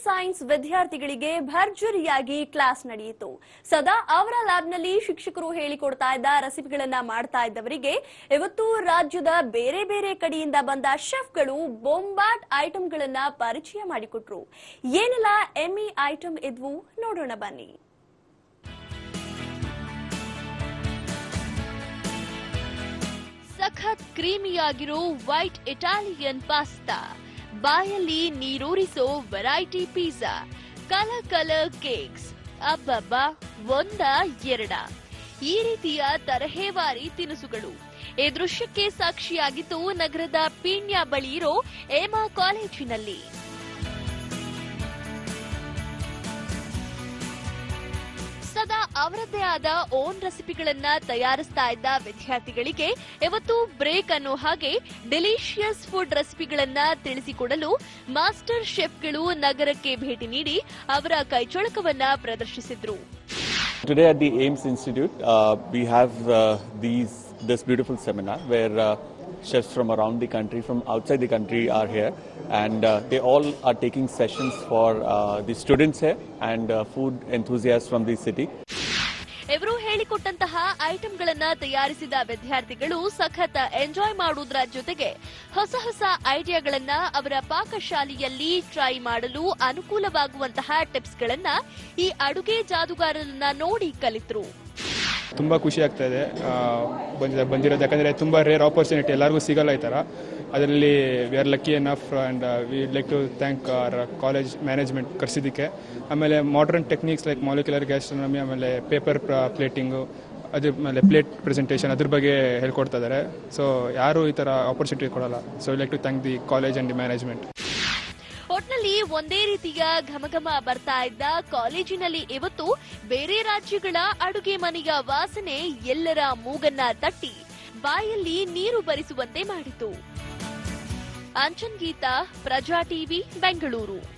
Science ವಿದ್ಯಾರ್ಥಿಗಳಿಗೆ ಭರ್ಜರಿಯಾಗಿ class ನಡೆಯಿತು ಸದಾ ಅವರ ಲ್ಯಾಬ್ನಲ್ಲಿ ಶಿಕ್ಷಕರು ಹೇಳಿಕೊಡ್ತಾ ಇದ್ದ ರೆಸಿಪಿಗಳನ್ನ ಮಾಡ್ತಾ ಇದ್ದವರಿಗೆ ಇವತ್ತು ರಾಜ್ಯದ ಬೇರೆ ಬೇರೆ ಕಡೆಯಿಂದ ಬಂದ ಶೆಫ್ಗಳು ಬೊಂಬಾಟ್ ಐಟಂಗಳನ್ನ ಪರಿಚಯ ಮಾಡಿಕೊಟ್ರು ಏನೆಲ್ಲ ಎಮ್ಮಿ ಐಟಂ ಇದ್ವು ನೋಡೋಣ ಬನ್ನಿ ಸಖತ್ ಕ್ರೀಮಿಯಾಗಿರೋ ವೈಟ್ ಇಟಾಲಿಯನ್ ಪಾಸ್ತಾ ಬಾಯಲ್ಲಿ ನೀರೂರಿಸೋ variety pizza colour colour cakes ಅಬ್ಬಬ್ಬ ಒಂದ ಎರಡ ಈ ರೀತಿಯ ತರಹೇವಾರಿ ತಿನಿಸುಗಳು ಈ ದೃಶ್ಯಕ್ಕೆ ಸಾಕ್ಷಿಯಾಗಿದ್ದು ನಗರದ ಪೀಣ್ಯ ಬಳಿ ಇರೋ ಏಮಾ ಕಾಲೇಜಿನಲ್ಲಿ ಸದಾ ಅವರದ್ದೇ ಆದ ಓನ್ ರೆಸಿಪಿಗಳನ್ನ ತಯಾರಿಸ್ತಾ ಇದ್ದ ವಿದ್ಯಾರ್ಥಿಗಳಿಗೆ ಇವತ್ತು ಬ್ರೇಕ್ ಅನ್ನೋ ಹಾಗೆ ಡೆಲಿಷಿಯಸ್ ಫುಡ್ ರೆಸಿಪಿಗಳನ್ನ ತಿಳಿಸಿಕೊಡಲು ಮಾಸ್ಟರ್ ಶೆಫ್ಗಳು ನಗರಕ್ಕೆ ಭೇಟಿ ನೀಡಿ ಅವರ ಕೈಚೊಳಕವನ್ನ ಪ್ರದರ್ಶಿಸಿದ್ರು Today at the Ames Institute, uh, we have uh, these this beautiful seminar where uh, chefs from around the country, from outside the country, are here, and uh, they all are taking sessions for uh, the students here and uh, food enthusiasts from the city. ಇವರು ಹೇಳಿಕೊಟ್ಟಂತಹ ಐಟಂಗಳನ್ನ ತಯಾರಿಸಿದ ವಿದ್ಯಾರ್ಥಿಗಳು ಸಖತ್ enjoy ಮಾಡುವುದರ ಜೊತೆಗೆ ಹೊಸ ಹೊಸ ಐಡಿಯಾಗಳನ್ನ ಅವರ ಪಾಕಶಾಲೆಯಲ್ಲಿ try ಮಾಡಲು ಅನುಕೂಲವಾಗುವಂತಹ ಟಿಪ್ಸ್ಗಳನ್ನ ಈ ಅಡುಗೆ ಜಾದುಗಾರರನ್ನ ನೋಡಿ ಕಲಿತರು ತುಂಬ ಖುಷಿ ಆಗ್ತಾ ಇದೆ ಆ, ಬಂದಿದೆ ಬಂದಿರೋದು ಯಾಕಂದರೆ ತುಂಬ ರೇರ್ ಆಪರ್ಚುನಿಟಿ ಎಲ್ಲರಿಗೂ ಸಿಗಲ್ಲ ಈ ಥರ ಅದರಲ್ಲಿ we are lucky enough and we like to thank our college management ಕರೆಸಿದ್ದಕ್ಕೆ ಆಮೇಲೆ modern techniques like molecular gastronomy ಆಮೇಲೆ ಪೇಪರ್ ಪ್ಲೇಟಿಂಗು ಅದ್ರ ಮೇಲೆ ಪ್ಲೇಟ್ ಪ್ರೆಸೆಂಟೇಷನ್ ಅದ್ರ ಬಗ್ಗೆ ಹೇಳ್ಕೊಡ್ತಾ ಇದ್ದಾರೆ ಸೊ ಯಾರು ಈ ಥರ ಆಪರ್ಚುನಿಟಿ ಕೊಡಲ್ಲ so like to thank the college and the management ಒಟ್ನಲ್ಲಿ ಒಂದೇ ರೀತಿಯ ಘಮಘಮ ಬರ್ತಾ ಇದ್ದ ಕಾಲೇಜಿನಲ್ಲಿ ಇವತ್ತು ಬೇರೆ ರಾಜ್ಯಗಳ ಅಡುಗೆ ಮನೆಯ ವಾಸನೆ ಎಲ್ಲರ ಮೂಗನ್ನ ತಟ್ಟಿ ಬಾಯಲ್ಲಿ ನೀರು ಬರಿಸುವಂತೆ ಮಾಡಿತು ಅಂಚನ್ ಗೀತಾ ಪ್ರಜಾ ಟಿವಿ ಬೆಂಗಳೂರು